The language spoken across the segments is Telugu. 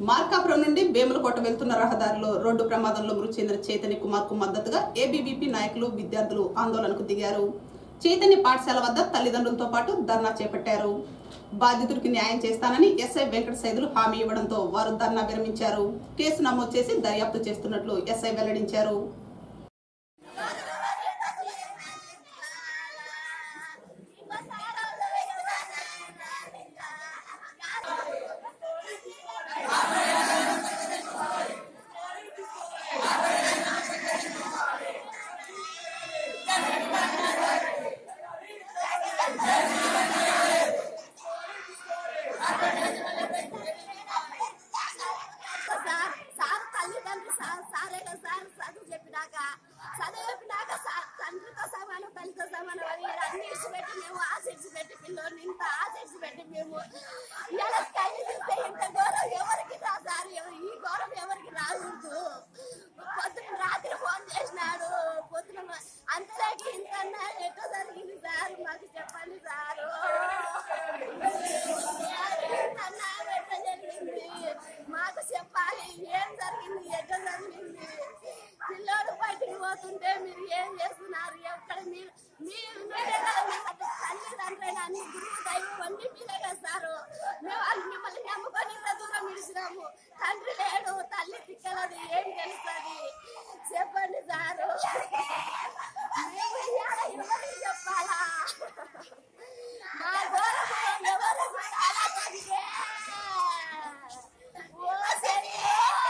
మార్కాపురం నుండి వేములకోట వెళ్తున్న రహదారిలో రోడ్డు ప్రమాదంలో మృతి చెందిన చైతన్య కుమార్ కు మద్దతుగా ఏబీవీపీ నాయకులు విద్యార్థులు ఆందోళనకు దిగారు చైతన్య పాఠశాల వద్ద తల్లిదండ్రులతో పాటు ధర్నా చేపట్టారు బాధితుడికి న్యాయం చేస్తానని ఎస్ఐ వెంకట సైదులు హామీ ఇవ్వడంతో వారు ధర్నా విరమించారు కేసు నమోదు చేసి దర్యాప్తు చేస్తున్నట్లు ఎస్ఐ వెల్లడించారు సార్ సార్ తల్లిదండ్రులు సార్ సారే కదా సార్ చదువు చెప్పినాక చదువు చెప్పినాక సార్ తండ్రితో సమానం తల్లితో సమానం అని ఈడ అన్ని ఇచ్చి పెట్టి మేము ఆశించి పెట్టి పిల్లోని ఇంత ఆశించి పెట్టి మేము ఇలా తల్లి చూస్తే ఇంత గౌరవం ఎవరికి రా సార్ ఎవ- ఈ గౌరవం ఎవరికి రాకూడదు పొద్దున రాత్రి ఫోన్ చేసినాడు పొద్దున మ- అంతలోకి ఇంత అన్నా ఎట్టో జరిగింది సార్ మాకు చెప్పండి సారు ఇంతన్నా ఎట్లా జరిగింది మాకు చెప్పాలి ఏం జరిగింది ఎట్లా జరిగింది పిల్లోడు బయటికి పోతుంటే మీరు ఏం చేస్తున్నారు ఎక్కడ మీరు మీరు మీరే కదా మేము అది తల్లిదండ్రులైన అన్ని గురువు దైవం అన్ని మీరే కదా సారు మేము వాళ్ళు మిమ్మల్ని నమ్ముకొని ఇంత దూరం ఇడిచినాము తండ్రి లేడు తల్లి తిక్కలది ఏం తెలుస్తుంది చెప్పండి సారు మేము ఇవాళ ఎవరికి చెప్పాలా మా గౌరవం ఎవరు చాలా తగ్గే ఓ శరీరం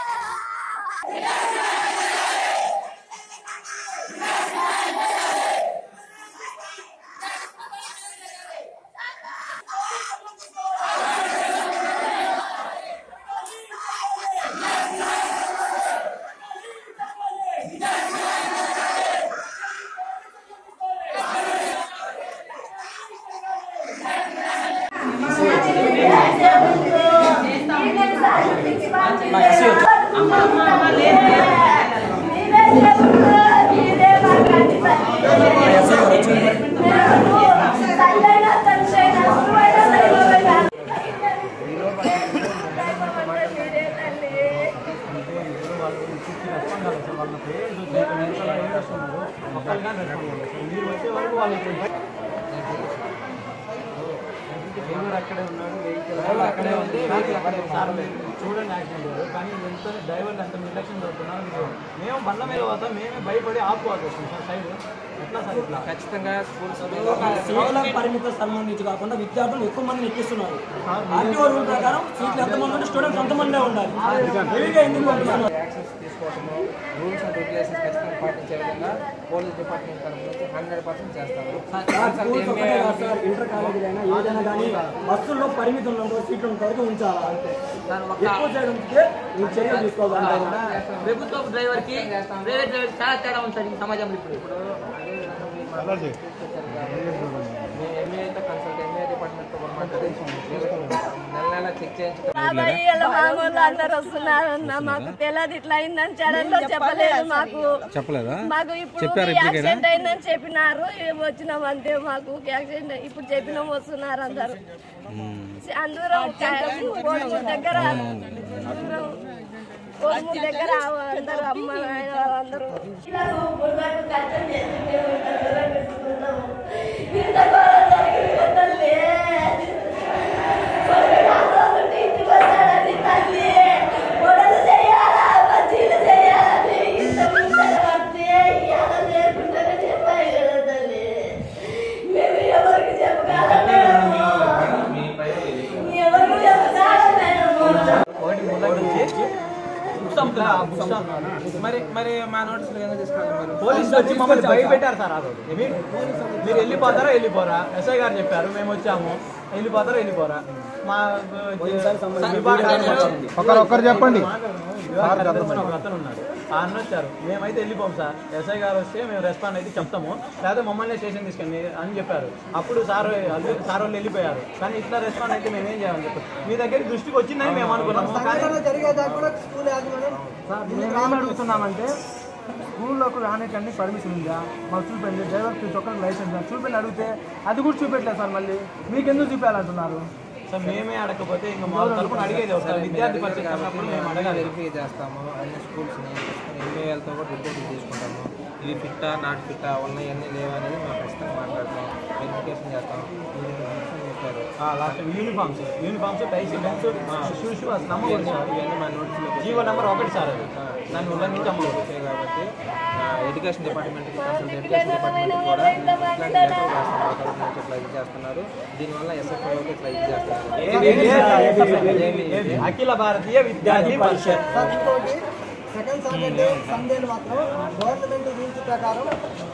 అక్కడే ఉన్నాడు వెహికల్ అక్కడే ఉంది వెహికల్ అక్కడే సార్ చూడండి యాక్సిడెంట్ లేదు కానీ ఎంత డ్రైవర్లు ఎంత నిర్లక్ష్యం జరుగుతున్నారు మీరు మేము బండ్ల మీద పోతాం మేమే భయపడి ఆపుకోవాల్సి వస్తుంది సార్ సైడ్ ఎట్లా సార్ ఇట్లా ఖచ్చితంగా స్కూల్స్ సీట్ల పరిమితి సంబంధించి కాకుండా విద్యార్థులు ఎక్కువ మందిని ఎక్కిస్తున్నారు ఆర్టీఓ రూల్ ప్రకారం సీట్లు ఎంతమంది ఉంటే స్టూడెంట్స్ అంతమందే ఉండాలి హెవీగా ఎందుకు పంపిస్తున్నారు యాక్షన్స్ తీసుకోవడము రూల్స్ అండ్ రెగ్యులేషన్స్ ఖచ్చితంగా పాటించే విధంగా పోలీస్ డిపార్ట్మెంట్ తరఫు నుంచి హండ్రెడ్ పర్సెంట్ చేస్తాము స్కూల్స్ ఒకటే కాదు సార్ ఇంటర్ కాలేజీలు అయినా ఏదైనా కానీ బస్సుల్లో పరిమితి ఉన్నంత సీట్లు ఉన్నంత వరకు ఉంచాలా ఎక్కువ చేయడానికి మీరు చర్యలు తీసుకోవాలి ప్రభుత్వ డ్రైవర్ కి ప్రైవేట్ డ్రైవర్ చాలా తేడా ఉంది సార్ ఈ సమాజంలో ఇప్పుడు ఎంఏ అయితే కన్సల్ట్ ఎంఏ డిపార్ట్మెంట్తో కూడా మాట్లాడి నెల నెల చెక్ చేయించడం బాబాయ్ ఇలా మామూలు అందరు వస్తున్నారు అన్న మాకు తెలియదు ఇట్లా అయిందని చడంలో చెప్పలేదు మాకు చెప్పలేదా మాకు ఇప్పుడు యాక్సిడెంట్ అయిందని చెప్పినారు ఇక వచ్చినాం అంతే మాకు యాక్సిడెంట్ ఇప్పుడు చెప్పినాం వస్తున్నారు అందరు అందరూ కోడుమూరు దగ్గర అందరూ కోడుమూరు దగ్గర అందరూ అమ్మ నాయన వాళ్ళందరూ ఇంత ఘోరం జరిగింది తల్లి ఒకటి ముళ్ళ నుంచి బుక్స్ అమ్ముతున్నారు, ఆ బుక్స్ అమ్ముతున్నారు. మరి మరి మా నోటీసులు ఎందుకు తీసుకురాలి మీరు పోలీసులు వచ్చి మమ్మల్ని భయపెట్టారు సార్ ఆ రోజు ఏమి? మీరు వెళ్ళిపోతారా వెళ్ళిపోరా ఎస్ఐ గారు చెప్పారు మేము వచ్చాము వెళ్ళిపోతారా వెళ్ళిపోరా మా ఒకరు ఒకరు చెప్పండి ఒక అతను ఉన్నాడు ఆ అన్న వచ్చారు మేమైతే వెళ్ళిపోం సార్ ఎస్ఐ గారు వస్తే మేము రెస్పాండ్ అయితే చెప్తాము లేకపోతే మమ్మల్ని స్టేషన్ తీసుకెళ్ళి అని చెప్పారు అప్పుడు సార్ వాళ్ళు- సార్ వాళ్ళు వెళ్ళిపోయారు కానీ ఇట్లా రెస్పాండ్ అయితే మేము ఏం చేయాలని చెప్పారు మీ దగ్గరికి దృష్టికి వచ్చిందని మేము అనుకున్నాము కానీ సార్, మేము ఏం అడుగుతున్నామంటే స్కూల్లోకి రానికండి పర్మిషన్ ఉందా మాకు చూపండి డ్రైవర్ ప్రతి ఒక్కరికి లైసెన్స్ ఉందా? చూపండి అడిగితే అది కూడా చూపెట్టలేదు సార్ మళ్ళీ మీకు ఎందుకు చూపించాలంటున్నారు సో మేమే అడగకపోతే ఇంకా మా తరపున అడిగేది వస్తారు విద్యార్థి పరిషత్ అన్నప్పుడు మేము అడగాలి వెరిఫై చేస్తాము అన్ని స్కూల్స్ని ఎంఏఎల్తో కూడా రిపోర్ట్లు తీసుకుంటాము ఇవి ఫిట్టా నాట్ ఫిట్టా ఉన్నాయి అన్నీ లేవా అనేది మేము ఖచ్చితంగా మాట్లాడతాం వెరిఫికేషన్ చేస్తాం మీరు information చెప్పారు last uniforms uniforms ties pens shoes అసలు నమ్మకూడదు సార్ ఇవన్నీ మా నోట్స్లో జీవో నెంబర్ ఒకటి సార్ అది దాన్ని ఉల్లంఘించి అమ్మకూడదు వచ్చాయి కాబట్టి ఎడ్యుకేషన్ డిపార్ట్మెంట్కి కన్సల్ట్ ఎడ్యుకేషన్ డిపార్ట్మెంట్ కూడా ఇట్లాంటి లెటర్ రాస్తున్నారు తరపు నుంచి ఇట్లా ఇది చేస్తున్నారు దీనివల్ల ఎస్ఎఫ్ఐకి ఇట్లా ఇది చేస్తున్నారు ఏది? ఏది? ఏది? అఖిల భారతీయ విద్యార్థి పరిషత్ ఇంకోటి సెకండ్ సాటర్డే సండేలు మాత్రం గవర్నమెంట్ రూల్స్ ప్రకారం